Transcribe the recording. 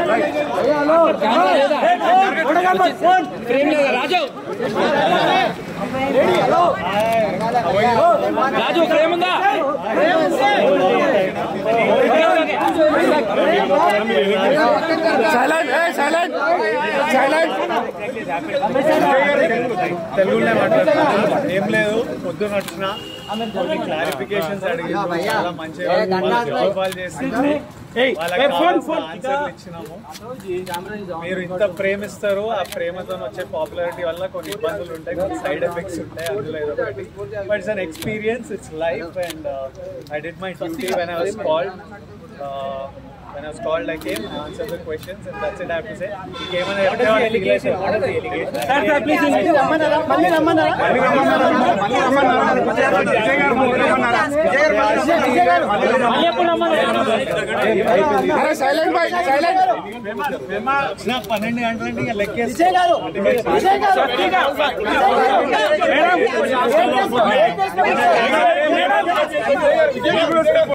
Frame లేదా Raju Raju frame ఉందా silent silent silent తెలుగులో మాట్లాడుతున్నాను ఏం లేదు పొద్దున వచ్చిన కొన్ని క్లారిఫికేషన్స్ అడిగి చాలా మంచిగా కాల్ చేసి వాళ్ళకి కావాల్సిన ఆన్సర్లు ఇచ్చినాము మీరు ఇంత ప్రేమిస్తారు ఆ ప్రేమతో వచ్చే పాపులారిటీ వల్ల కొన్ని ఇబ్బందులు ఉంటాయి కొన్ని సైడ్ ఎఫెక్ట్స్ ఉంటాయి అందులో ఏదో ఒకటి but it's an experience it's life and I did my duty when I was called when I was called, I came, I answered the questions, and that's it I have to say. You came and what is the allegation? What is the allegation? Sir, sir, please, మళ్ళీ రమ్మన్నారా మళ్ళీ రమ్మన్నారా మళ్ళీ రమ్మన్నారా విజయ్ గారు మళ్ళీ రమ్మన్నారా విజయ్ గారు విజయ్ గారు మళ్ళీ రమ్మన్నారా అరే silent bye silent వచ్చిన పన్నెండు గంటలంటే ఇంకా లెక్కేసి విజయ్ గారు విజయ్ గారు విజయ్ గారు